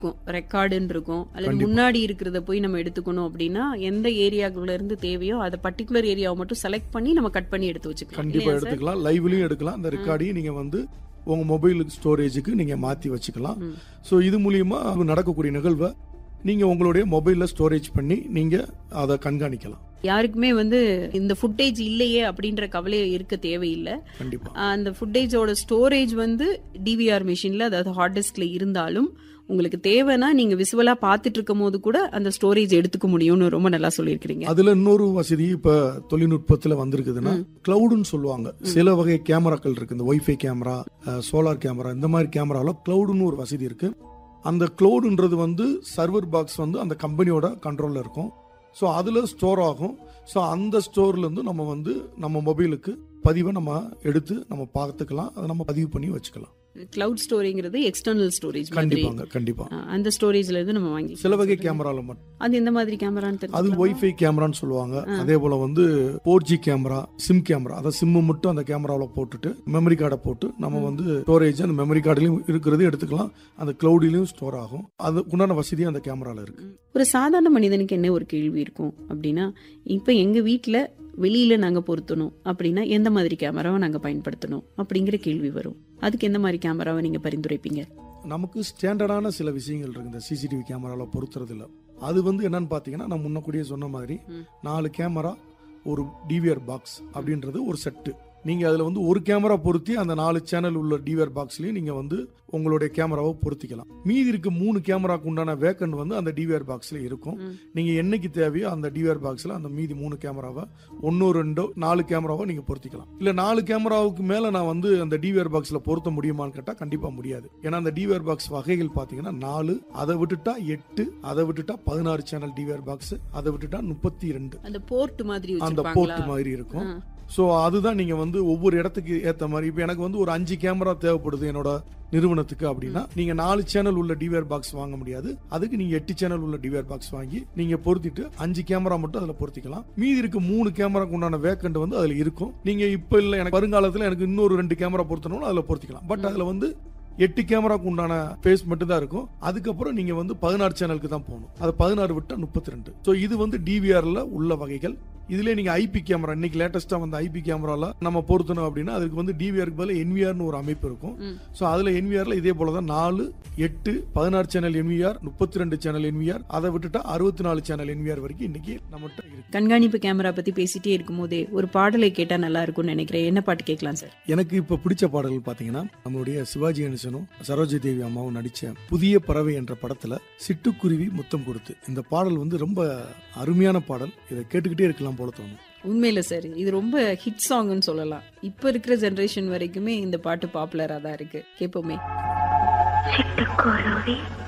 ரெக்கார்டுன்னு இருக்கும் அல்லது கண்டிப்பா. முன்னாடி இருக்கிறத போய் நம்ம எடுத்துக்கணும் அப்படின்னா எந்த ஏரியாக்குள்ள இருந்து தேவையோ அதை பர்டிகுலர் ஏரியாவை மட்டும் செலக்ட் பண்ணி நம்ம கட் பண்ணி எடுத்து வச்சுக்கலாம் கண்டிப்பா இல்லையா சார்? எடுத்துக்கலாம் லைவ்லயும் எடுக்கலாம் அந்த ரெக்கார்டையும் நீங்க வந்து உங்க மொபைல் ஸ்டோரேஜுக்கு நீங்க மாத்தி வச்சுக்கலாம் ம். ஸோ இது மூலியமா நடக்கக்கூடிய நிகழ்வை நீங்க உங்களுடைய மொபைல்ல ஸ்டோரேஜ் பண்ணி நீங்க அதை கண்காணிக்கலாம் யாருக்குமே வந்து இந்த ஃபுட்டேஜ் இல்லையே அப்படின்ற கவலை இருக்க தேவையில்லை கண்டிப்பா அந்த ஃபுட்டேஜோட ஸ்டோரேஜ் வந்து டிவிஆர் மிஷின்ல அதாவது ஹார்ட் டிஸ்க்ல இருந்தாலும் உங்களுக்கு தேவைன்னா நீங்க விசுவலா பார்த்துட்டு இருக்கும் போது கூட அந்த ஸ்டோரேஜ் எடுத்துக்க முடியும்னு ரொம்ப நல்லா சொல்லியிருக்கிறீங்க அதுல இன்னொரு வசதி இப்ப தொழில்நுட்பத்துல வந்திருக்குதுன்னா கிளவுடுன்னு சொல்லுவாங்க சில வகை கேமராக்கள் இருக்கு இந்த ஒய்ஃபை கேமரா சோலார் கேமரா இந்த மாதிரி கேமரால கிளவுடுன்னு ஒரு வசதி இருக்கு அந்த கிளவுடுன்றது வந்து சர்வர் பாக்ஸ் வந்து அந்த கம்பெனியோட கண்ட்ரோல்ல இருக்கும் ஸோ அதில் ஸ்டோர் ஆகும் ஸோ அந்த ஸ்டோர்ல இருந்து நம்ம வந்து நம்ம மொபைலுக்கு பதிவை நம்ம எடுத்து நம்ம பார்த்துக்கலாம் அதை நம்ம பதிவு பண்ணி வச்சுக்கலாம் கிளவுட் ஸ்டோரேங்கிறது எக்ஸ்டர்னல் ஸ்டோரேஜ் மாதிரி கண்டிப்பாங்க கண்டிப்பா ஆ, அந்த ஸ்டோரேஜ்ல இருந்து நம்ம வாங்கி சில வகை கேமரால மட்டும் அது எந்த மாதிரி கேமரான்னு அது தெரியும் ஒய்ஃபை கேமரான்னு சொல்லுவாங்க அதே போல வந்து four G camera SIM camera அதை சிம் மட்டும் அந்த கேமராவில் போட்டுட்டு மெமரி கார்டை போட்டு நம்ம வந்து ஸ்டோரேஜ் அந்த மெமரி கார்டுலையும் இருக்கிறது எடுத்துக்கலாம் அந்த கிளவுடிலையும் ஸ்டோர் ஆகும் அது உண்டான வசதி அந்த கேமரால இருக்கு ஒரு சாதாரண மனிதனுக்கு என்ன ஒரு கேள்வி இருக்கும் அப்படின்னா இப்ப எங்க வீட்ல வெளியில நாங்க பொருத்தணும் அப்படின்னா எந்த மாதிரி கேமராவை நாங்க பயன்படுத்தணும் அப்படிங்கிற கேள்வி வரும் அதுக்கு எந்த மாதிரி கேமராவை நீங்க பரிந்துரைப்பீங்க நமக்கு ஸ்டாண்டர்டான சில விஷயங்கள் இருக்கு இந்த சிசிடிவி கேமராவில் பொருத்துறது இல்ல அது வந்து என்னன்னு பார்த்தீங்கன்னா நான் முன்னக்கூடியே சொன்ன மாதிரி ம். நாலு கேமரா ஒரு டிவிஆர் பாக்ஸ் அப்படின்றது ஒரு செட்டு நீங்க அதுல வந்து ஒரு கேமரா பொருத்தி அந்த நாலு சேனல் உள்ள டிவிஆர் பாக்ஸ்லயும் நீங்க வந்து உங்களுடைய கேமராவை பொருத்திக்கலாம் மீதி இருக்க மூணு கேமராக்கு உண்டான வேக்கண்ட் வந்து அந்த டிவிஆர் பாக்ஸ்ல இருக்கும் ம். நீங்க என்னைக்கு தேவையோ அந்த டிவிஆர் பாக்ஸ்ல அந்த மீதி மூணு கேமராவை ஒன்னோ ரெண்டோ நாலு கேமராவை நீங்க பொருத்திக்கலாம் இல்ல நாலு கேமராவுக்கு மேல நான் வந்து அந்த டிவிஆர் பாக்ஸ்ல பொருத்த முடியுமான்னு கேட்டா கண்டிப்பா முடியாது ஏன்னா அந்த டிவிஆர் பாக்ஸ் வகைகள் பாத்தீங்கன்னா நாலு அதை விட்டுட்டா எட்டு அதை விட்டுட்டா பதினாறு சேனல் டிவிஆர் பாக்ஸ் அதை விட்டுட்டா முப்பத்தி ரெண்டு அந்த போர்ட் மாதிரி அந்த வச்சிருப்பாங்களா போர்ட் மாதிரி இருக்கும் ஆ. ஸோ அதுதான் நீங்க வந்து ஒவ்வொரு இடத்துக்கு ஏத்த மாதிரி இப்போ எனக்கு வந்து ஒரு அஞ்சு கேமரா தேவைப்படுது என்னோட நிறுவனத்துக்கு அப்படின்னா நீங்க நாலு சேனல் உள்ள டிவிஆர் பாக்ஸ் வாங்க முடியாது அதுக்கு நீங்க எட்டு சேனல் உள்ள டிவிஆர் பாக்ஸ் வாங்கி நீங்க பொருத்திட்டு அஞ்சு கேமரா மட்டும் அதுல பொருத்திக்கலாம் மீதி இருக்க மூணு கேமராக்கு உண்டான வேக்கண்ட் வந்து அதுல இருக்கும் நீங்க இப்ப இல்ல எனக்கு வருங்காலத்துல எனக்கு இன்னொரு ரெண்டு கேமரா பொருத்தணும் அதுல பொருத்திக்கலாம் பட் அதுல வந்து எட்டு கேமராக்கு உண்டான பேஸ் மட்டும் தான் இருக்கும் அதுக்கப்புறம் நீங்க வந்து பதினாறு சேனலுக்கு தான் போகணும் அது பதினாறு விட்டா முப்பத்தி ரெண்டு ஸோ இது வந்து டிவிஆர்ல உள்ள வகைகள் இதுல நீங்க ஐபி கேமரா இன்னைக்கு லேட்டஸ்டா வந்த ஐபி கேமரால நம்ம பொருத்தணும் அப்படின்னா அதுக்கு வந்து டிவிஆருக்கு பதில் என்விஆர்னு ஒரு அமைப்பு இருக்கும் ம். ஸோ அதுல என்விஆர்ல இதே போல தான் நாலு எட்டு பதினாறு சேனல் என்விஆர் முப்பத்தி ரெண்டு சேனல் என்விஆர் அதை விட்டுட்டா அறுபத்தி நாலு சேனல் என்விஆர் வரைக்கும் இன்னைக்கு நம்மகிட்ட இருக்கு கண்காணிப்பு கேமரா பத்தி பேசிட்டே இருக்கும் போதே ஒரு பாடலை கேட்டா நல்லா இருக்கும்னு நினைக்கிறேன் என்ன பாட்டு கேட்கலாம் சார் எனக்கு இப்ப பிடிச்ச பாடல்கள் பாத்தீங்கன்னா நம்மளுடைய சிவாஜி கணேசனும் சரோஜி தேவி அம்மாவும் நடிச்ச புதிய பறவை என்ற படத்துல சிட்டுக்குருவி முத்தம் கொடுத்து இந்த பாடல் வந்து ரொம்ப அருமையான பாடல் இதை கேட்டுக்கிட்டே இருக்கலாம் போல தோணும் உண்மையில சார் இது ரொம்ப ஹிட் சாங்னு சொல்லலாம் இப்ப இருக்கிற ஜெனரேஷன் வரைக்குமே இந்த பாட்டு பாப்புலரா தான் இருக்கு கேட்போமே சிட்டுக்குருவி